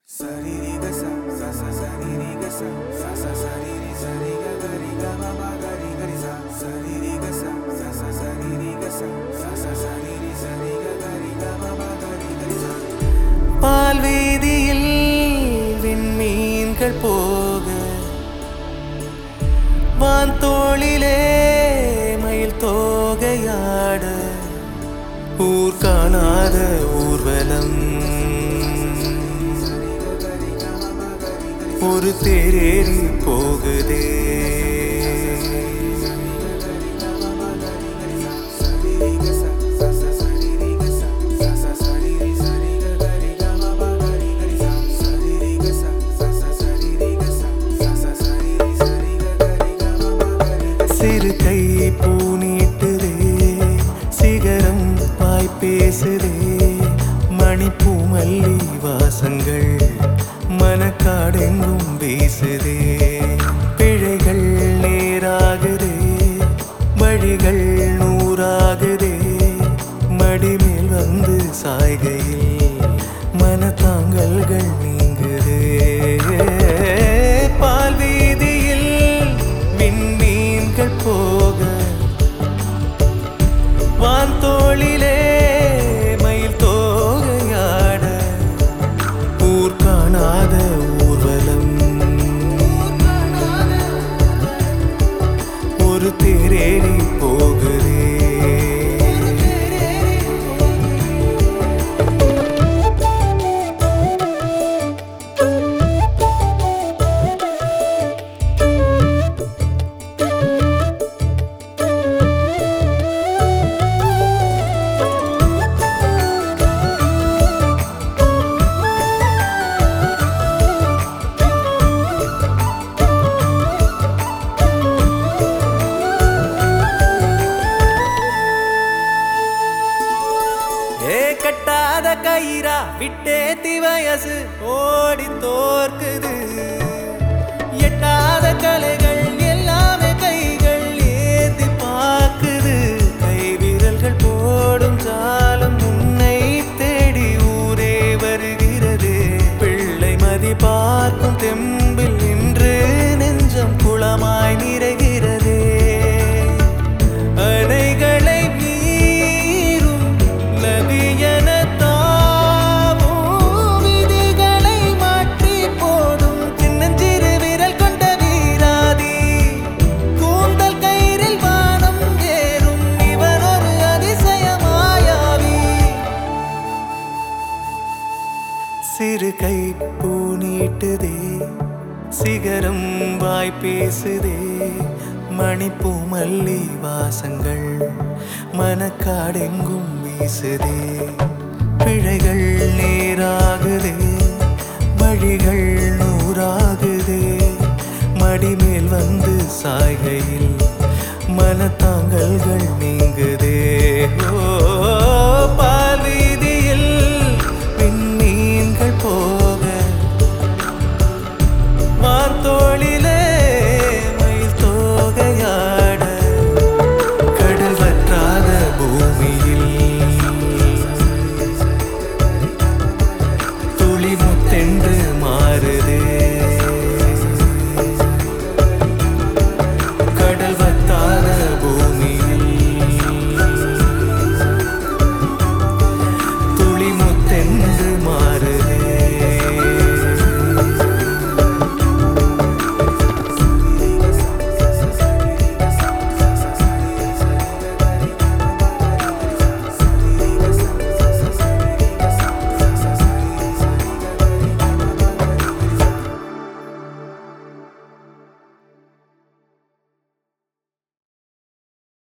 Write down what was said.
பால் வீதியில் விண்மீன்கள் போக வான்தோளிலே மயில் தோகையாட ஊர் காணாத ஊர்வலம் ஒரு தேரேறி போகுதே சிறு கை பூனிட்டுதே சிகரம் வாய் பேசுதே மணிப்பூ மல்லி வாசங்கள் மனக்காடெங்கும் வீசுதே பிழைகள் நேராகுதே வழிகள் நூறாகுதே மடிமேல் வந்து சாய்கையில் மனத்தாங்கல்கள் நீங்குதே பால் வீதியில் விண்மீன்கள் போக வான்தோளிலே மயில் தோகையாட ஊர் காணாத ஊர்வலம் ஒரு தேரேறி போகுதே ஏ கட்டாத கயிறா விட்டேத்தி வயசு ஓடி தோற்குது எட்டாத கலைகள் எல்லாமே கைகள் ஏந்தி பாக்குது கை விரல்கள் போடும் ஜாலம் உன்னை தேடி ஊரே வருகிறது பிள்ளை மதி பார்க்கும் தெம்பில் இன்று நெஞ்சம் குளமாய் நிறைகிறதே அணைகளை மீறும் நதியென தாவும் விதிகளை மாற்றி போடும் சின்னஞ்சிறு விரல் கொண்ட வீராதி கூந்தல் கயிறில் வானம் ஏறும் இவன் ஒரு அதிசயமாயாவி சிறு கை பூ நீட்டுதே சிகரம் வாய் பேசுதே மணிப்பூ மல்லி வாசங்கள் மனக்காடெங்கும் வீசுதே பிழைகள் நேராகுதே வழிகள் நூறாகுதே மடிமேல் வந்து சாய்கையில் மனத்தாங்கல்கள் நீங்குதே ஓ